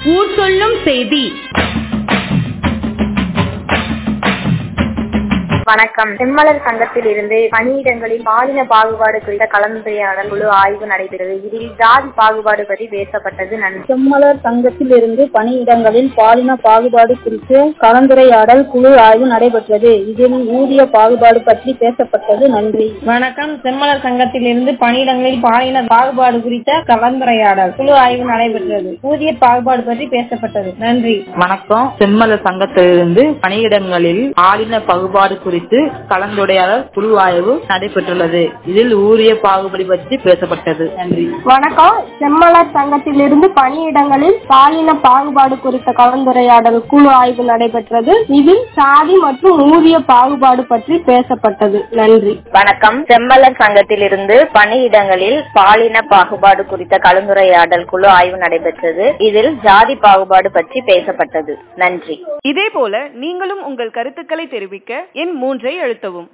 ஊர் சொல்லும் செய்தி வணக்கம் செம்மலர் சங்கத்தில் இருந்து பணியிடங்களில் பாலின பாகுபாடு குறித்த கலந்துரையாடல் குழு ஆய்வு நடைபெற்றது இதில் ஜாதி பாகுபாடு பற்றி பேசப்பட்டது நன்றி செம்மலர் சங்கத்தில் இருந்து பணியிடங்களில் பாலின பாகுபாடு குறித்து கலந்துரையாடல் குழு ஆய்வு நடைபெற்றது இதில் ஊதிய பாகுபாடு பற்றி பேசப்பட்டது நன்றி வணக்கம் செம்மலர் சங்கத்திலிருந்து பணியிடங்களில் பாலின பாகுபாடு குறித்த கலந்துரையாடல் குழு ஆய்வு நடைபெற்றது ஊதிய பாகுபாடு பற்றி பேசப்பட்டது நன்றி வணக்கம் செம்மலர் சங்கத்திலிருந்து பணியிடங்களில் பாலின பாகுபாடு குறித்து கலந்துரையாடல் குழு ஆய்வு நடைபெற்றுள்ளது இதில் ஊதிய பாகுபாடு பற்றி பேசப்பட்டது நன்றி வணக்கம் செம்மலர் சங்கத்திலிருந்து பணியிடங்களில் பாலின பாகுபாடு குறித்த கலந்துரையாடல் குழு ஆய்வு நடைபெற்றது இதில் சாதி மற்றும் ஊதிய பாகுபாடு பற்றி பேசப்பட்டது நன்றி வணக்கம் செம்மலர் சங்கத்திலிருந்து பணியிடங்களில் பாலின பாகுபாடு குறித்த கலந்துரையாடல் குழு ஆய்வு நடைபெற்றது இதில் ஜாதி பாகுபாடு பற்றி பேசப்பட்டது நன்றி இதேபோல நீங்களும் உங்கள் கருத்துக்களை தெரிவிக்க எண் மூன்றை அழுத்தவும்